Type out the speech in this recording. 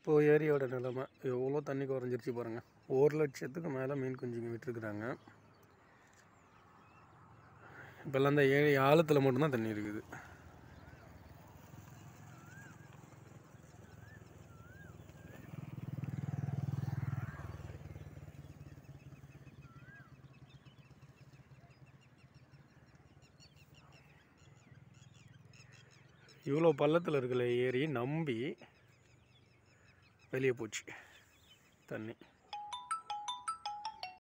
இப்போ ஏரியோட நிலமை எவ்வளோ தண்ணி குறைஞ்சிருச்சு பாருங்கள் ஒரு லட்சத்துக்கு மேலே மீன் குஞ்சுங்க விட்டுருக்குறாங்க இப்போல்லாம் இந்த ஏரி ஆழத்தில் மட்டும்தான் தண்ணி இருக்குது இவ்வளோ பள்ளத்தில் இருக்கிற ஏரி நம்பி வெளியே போச்சு தண்ணி